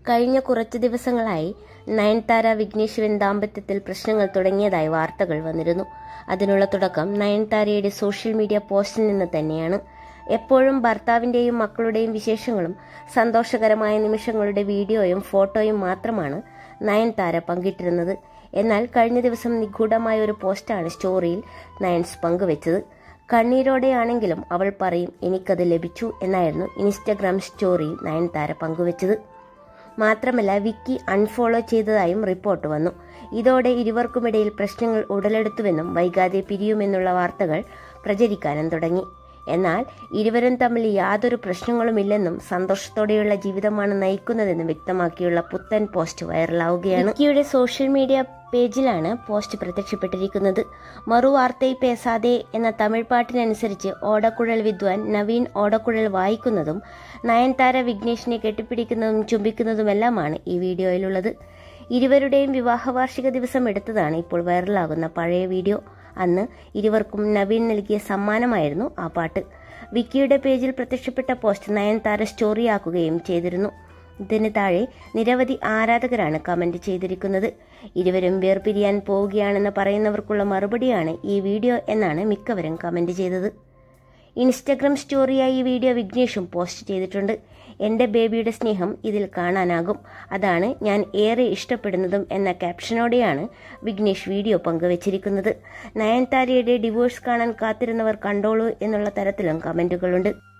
കഴിഞ്ഞ കുറച്ചു ദിവസങ്ങളായി നയൻതാര വിഘ്നേശ്വരൻ ദാമ്പത്യത്തിൽ പ്രശ്നങ്ങൾ തുടങ്ങിയതായി വാർത്തകൾ വന്നിരുന്നു അതിനുള്ള തുടക്കം നയൻതാരയുടെ സോഷ്യൽ മീഡിയ പോസ്റ്റിൽ നിന്ന് തന്നെയാണ് എപ്പോഴും ഭർത്താവിന്റെയും മക്കളുടെയും വിശേഷങ്ങളും സന്തോഷകരമായ നിമിഷങ്ങളുടെ വീഡിയോയും ഫോട്ടോയും മാത്രമാണ് നയൻതാര പങ്കിട്ടിരുന്നത് എന്നാൽ കഴിഞ്ഞ ദിവസം നിഗൂഢമായ ഒരു പോസ്റ്റാണ് സ്റ്റോറിയിൽ നയൻസ് പങ്കുവച്ചത് കണ്ണീരോടെയാണെങ്കിലും അവൾ പറയും എനിക്കത് ലഭിച്ചു എന്നായിരുന്നു ഇൻസ്റ്റഗ്രാം സ്റ്റോറിയിൽ നയൻതാര പങ്കുവച്ചത് മാത്രമല്ല വിക്കി അൺഫോളോ ചെയ്തതായും റിപ്പോർട്ട് വന്നു ഇതോടെ ഇരുവർക്കുമിടയിൽ പ്രശ്നങ്ങൾ ഉടലെടുത്തുവെന്നും വൈകാതെ പിരിയുമെന്നുള്ള വാർത്തകൾ പ്രചരിക്കാനും തുടങ്ങി എന്നാൽ ഇരുവരും തമ്മിൽ യാതൊരു പ്രശ്നങ്ങളുമില്ലെന്നും സന്തോഷത്തോടെയുള്ള ജീവിതമാണ് നയിക്കുന്നതെന്നും വ്യക്തമാക്കിയുള്ള പുത്തൻ പോസ്റ്റ് വൈറലാവുകയാണ് വിക്കിയുടെ സോഷ്യൽ മീഡിയ പേജിലാണ് പോസ്റ്റ് പ്രത്യക്ഷപ്പെട്ടിരിക്കുന്നത് മറുവാർത്തയിൽ പേസാതെ എന്ന തമിഴ് പാട്ടിനനുസരിച്ച് ഓടക്കുഴൽ വിദ്വാൻ നവീൻ ഓടക്കുഴൽ വായിക്കുന്നതും നയൻതാര വിഘ്നേഷിനെ കെട്ടിപ്പിടിക്കുന്നതും ചുംബിക്കുന്നതുമെല്ലാമാണ് ഈ വീഡിയോയിലുള്ളത് ഇരുവരുടെയും വിവാഹ വാർഷിക ദിവസം എടുത്തതാണ് ഇപ്പോൾ വൈറലാകുന്ന പഴയ വീഡിയോ അന്ന് ഇരുവർക്കും നവീൻ നൽകിയ സമ്മാനമായിരുന്നു ആ പാട്ട് വിക്കിയുടെ പേജിൽ പ്രത്യക്ഷപ്പെട്ട പോസ്റ്റ് നയൻതാര സ്റ്റോറിയാക്കുകയും ചെയ്തിരുന്നു ഇതിന് താഴെ നിരവധി ആരാധകരാണ് കമന്റ് ചെയ്തിരിക്കുന്നത് ഇരുവരും വേർപിരിയാൻ പോവുകയാണെന്ന് പറയുന്നവർക്കുള്ള മറുപടിയാണ് ഈ വീഡിയോ എന്നാണ് മിക്കവരും കമന്റ് ചെയ്തത് ഇൻസ്റ്റഗ്രാം സ്റ്റോറിയായി ഈ വീഡിയോ വിഘ്നേഷും പോസ്റ്റ് ചെയ്തിട്ടുണ്ട് എൻ്റെ ബേബിയുടെ സ്നേഹം ഇതിൽ കാണാനാകും അതാണ് ഞാൻ ഏറെ ഇഷ്ടപ്പെടുന്നതും എന്ന ക്യാപ്ഷനോടെയാണ് വിഘ്നേഷ് വീഡിയോ പങ്കുവച്ചിരിക്കുന്നത് നയൻതാരയുടെ ഡിവോഴ്സ് കാണാൻ കാത്തിരുന്നവർ കണ്ടോളൂ എന്നുള്ള തരത്തിലും കമന്റുകളുണ്ട്